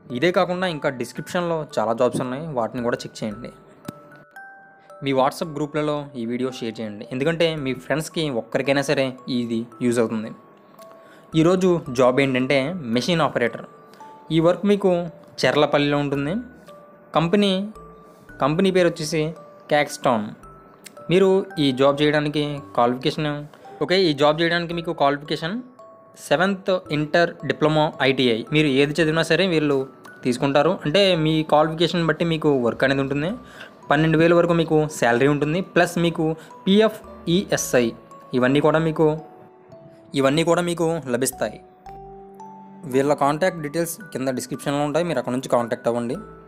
ఇదే కాకుండా ఇంకా డిస్క్రిప్షన్లో చాలా జాబ్స్ ఉన్నాయి వాటిని కూడా చెక్ చేయండి మీ వాట్సాప్ గ్రూప్లలో ఈ వీడియో షేర్ చేయండి ఎందుకంటే మీ ఫ్రెండ్స్కి ఒక్కరికైనా సరే ఇది యూజ్ అవుతుంది ఈరోజు జాబ్ ఏంటంటే మెషిన్ ఆపరేటర్ ఈ వర్క్ మీకు చెర్లపల్లిలో ఉంటుంది కంపెనీ కంపెనీ పేరు వచ్చేసి క్యాక్స్టాన్ మీరు ఈ జాబ్ చేయడానికి క్వాలిఫికేషన్ ఓకే ఈ జాబ్ చేయడానికి మీకు qualification seventh inter diploma ITI మీరు ఏది చదివినా సరే వీళ్ళు తీసుకుంటారు అంటే మీ క్వాలిఫికేషన్ బట్టి మీకు వర్క్ అనేది ఉంటుంది పన్నెండు వేల వరకు మీకు శాలరీ ఉంటుంది ప్లస్ మీకు పిఎఫ్ ఈఎస్ఐ ఇవన్నీ కూడా మీకు ఇవన్నీ కూడా మీకు లభిస్తాయి వీళ్ళ కాంటాక్ట్ డీటెయిల్స్ కింద డిస్క్రిప్షన్లో ఉంటాయి మీరు అక్కడ నుంచి కాంటాక్ట్ అవ్వండి